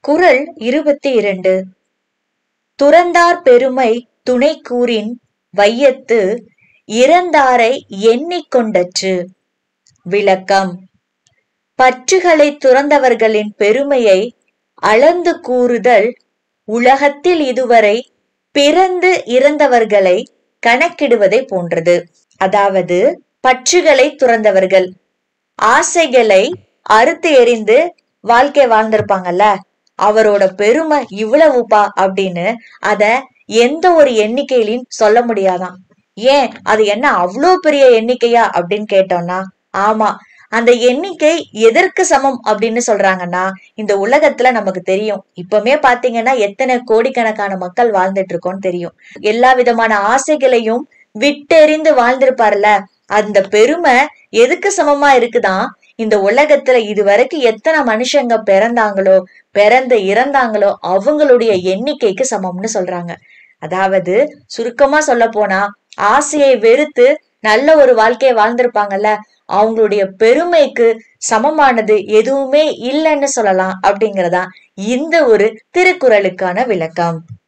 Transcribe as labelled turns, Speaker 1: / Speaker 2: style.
Speaker 1: குறள் இருபத்தி இரண்டு துறந்தார் பெருமை துணை கூறின் வையத்து இறந்தாரை எண்ணிக்கொண்டற்று விளக்கம் பற்றுகளை துறந்தவர்களின் பெருமையை அளந்து கூறுதல் உலகத்தில் இதுவரை பிறந்து இறந்தவர்களை கணக்கிடுவதை போன்றது அதாவது பற்றுகளை துறந்தவர்கள் ஆசைகளை அறுத்து எறிந்து வாழ்க்கை வாழ்ந்திருப்பாங்கல்ல அவரோட பெருமை இவ்வளவுப்பா அப்படின்னு அத எந்த ஒரு எண்ணிக்கையிலையும் சொல்ல முடியாதாம் ஏன் அது என்ன அவ்வளோ பெரிய எண்ணிக்கையா அப்படின்னு கேட்டோம்னா ஆமா அந்த எண்ணிக்கை எதற்கு சமம் அப்படின்னு சொல்றாங்கன்னா இந்த உலகத்துல நமக்கு தெரியும் இப்பவுமே பாத்தீங்கன்னா எத்தனை கோடிக்கணக்கான மக்கள் வாழ்ந்துட்டு இருக்கோம்னு தெரியும் எல்லா விதமான ஆசைகளையும் விட்டெறிந்து வாழ்ந்திருப்பார்ல அந்த பெருமை எதுக்கு சமமா இருக்குதான் இந்த உலகத்துல இதுவரைக்கும் எத்தனை மனுஷங்க பிறந்தாங்களோ பிறந்து இறந்தாங்களோ அவங்களுடைய எண்ணிக்கைக்கு சமம்னு சொல்றாங்க அதாவது சுருக்கமா சொல்ல போனா ஆசையை வெறுத்து நல்ல ஒரு வாழ்க்கையை வாழ்ந்திருப்பாங்கல்ல அவங்களுடைய பெருமைக்கு சமமானது எதுவுமே இல்லைன்னு சொல்லலாம் அப்படிங்கறதா இந்த ஒரு திருக்குறளுக்கான விளக்கம்